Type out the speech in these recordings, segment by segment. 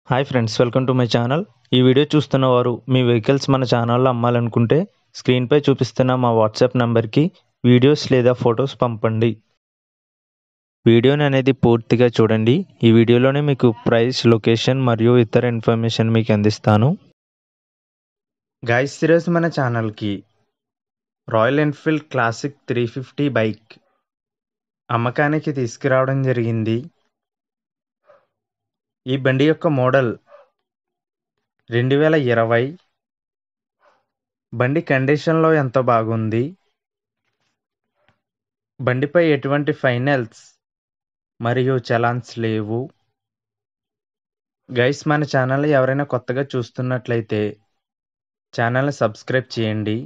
hi friends welcome to my channel ఈ video చూస్తున్న వారు మీ వెహికల్స్ మన ఛానల్లో అమ్మాలనుకుంటే స్క్రీన్పై చూపిస్తున్న మా వాట్సాప్ నంబర్కి వీడియోస్ లేదా ఫొటోస్ పంపండి వీడియోని అనేది పూర్తిగా చూడండి ఈ వీడియోలోనే మీకు ప్రైస్ లొకేషన్ మరియు ఇతర ఇన్ఫర్మేషన్ మీకు అందిస్తాను గాయస్ ఈరోజు మన ఛానల్కి Royal Enfield Classic three fifty bike అమ్మకానికి తీసుకురావడం జరిగింది ఈ బండి యొక్క మోడల్ రెండు వేల ఇరవై బండి కండిషన్లో ఎంత బాగుంది బండిపై ఎటువంటి ఫైనల్స్ మరియు చలాన్స్ లేవు గైస్ మన ఛానల్ ఎవరైనా కొత్తగా చూస్తున్నట్లయితే ఛానల్ని సబ్స్క్రైబ్ చేయండి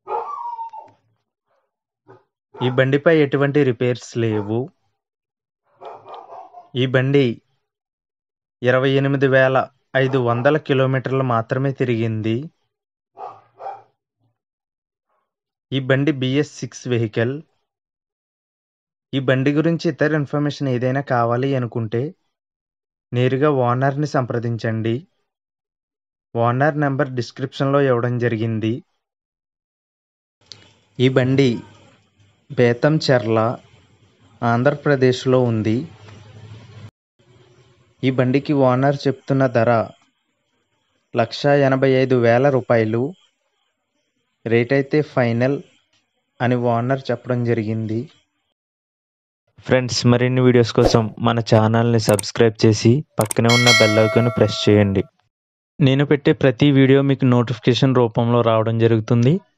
ఈ బండిపై ఎటువంటి రిపేర్స్ లేవు ఈ బండి ఇరవై ఎనిమిది వేల ఐదు వందల కిలోమీటర్లు మాత్రమే తిరిగింది ఈ బండి బిఎస్ సిక్స్ వెహికల్ ఈ బండి గురించి ఇతర ఇన్ఫర్మేషన్ ఏదైనా కావాలి అనుకుంటే నేరుగా ఓనర్ని సంప్రదించండి ఓనర్ నెంబర్ డిస్క్రిప్షన్లో ఇవ్వడం జరిగింది ఈ బండి బేతంచెర్ల ఆంధ్రప్రదేశ్లో ఉంది ఈ బండికి ఓనర్ చెప్తున్న ధర లక్ష ఎనభై ఐదు వేల రూపాయలు రేట్ అయితే ఫైనల్ అని ఓనర్ చెప్పడం జరిగింది ఫ్రెండ్స్ మరిన్ని వీడియోస్ కోసం మన ఛానల్ని సబ్స్క్రైబ్ చేసి పక్కనే ఉన్న బెల్ ఐకాన్ ప్రెస్ చేయండి నేను పెట్టే ప్రతి వీడియో మీకు నోటిఫికేషన్ రూపంలో రావడం జరుగుతుంది